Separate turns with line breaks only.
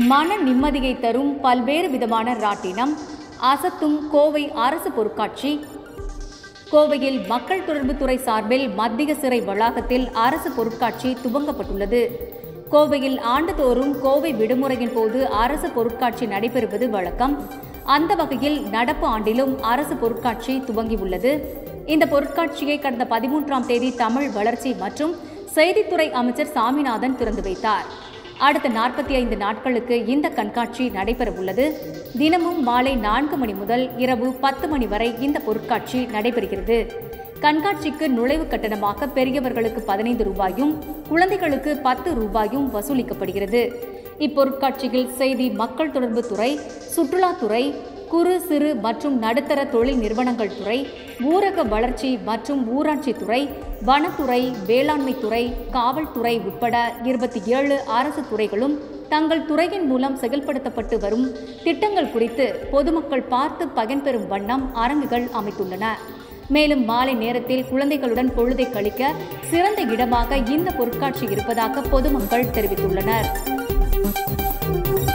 மன நிம்மதியை தரும் பல்வேறு விதமான ராட்டினம் அசத்தும் கோவை அரசு பொருட்காட்சி கோவையில் மக்கள் தொடர்பு துறை சார்பில் மத்திய சிறை வளாகத்தில் அரசு பொருட்காட்சி துவங்கப்பட்டுள்ளது கோவையில் ஆண்டுதோறும் கோவை விடுமுறையின் போது அரசு பொருட்காட்சி நடைபெறுவது வழக்கம் அந்த வகையில் நடப்பு ஆண்டிலும் அரசு பொருட்காட்சி துவங்கியுள்ளது இந்த பொருட்காட்சியை கடந்த பதிமூன்றாம் தேதி தமிழ் வளர்ச்சி மற்றும் செய்தித்துறை அமைச்சர் சாமிநாதன் திறந்து வைத்தார் அடுத்த நாற்பத்தி ஐந்து நாட்களுக்கு இந்த கண்காட்சி நடைபெறவுள்ளது தினமும் மாலை நான்கு மணி முதல் இரவு பத்து மணி வரை இந்த பொருட்காட்சி நடைபெறுகிறது கண்காட்சிக்கு நுழைவு கட்டணமாக பெரியவர்களுக்கு பதினைந்து ரூபாயும் குழந்தைகளுக்கு பத்து ரூபாயும் வசூலிக்கப்படுகிறது இப்பொருட்காட்சியில் செய்தி மக்கள் தொடர்பு துறை சுற்றுலாத்துறை குறு சிறு மற்றும் நடுத்தர தொழில் நிறுவனங்கள் துறை ஊரக வளர்ச்சி மற்றும் ஊராட்சி துறை வனத்துறை வேளாண்மை துறை காவல்துறை உட்பட இருபத்தி ஏழு அரசு துறைகளும் தங்கள் துறையின் மூலம் செயல்படுத்தப்பட்டு வரும் திட்டங்கள் குறித்து பொதுமக்கள் பார்த்து பயன்பெறும் வண்ணம் அரங்குகள் அமைத்துள்ளன மேலும் மாலை நேரத்தில் குழந்தைகளுடன் பொழுதை கழிக்க சிறந்த இடமாக இந்த பொருட்காட்சி இருப்பதாக பொதுமக்கள் தெரிவித்துள்ளனர்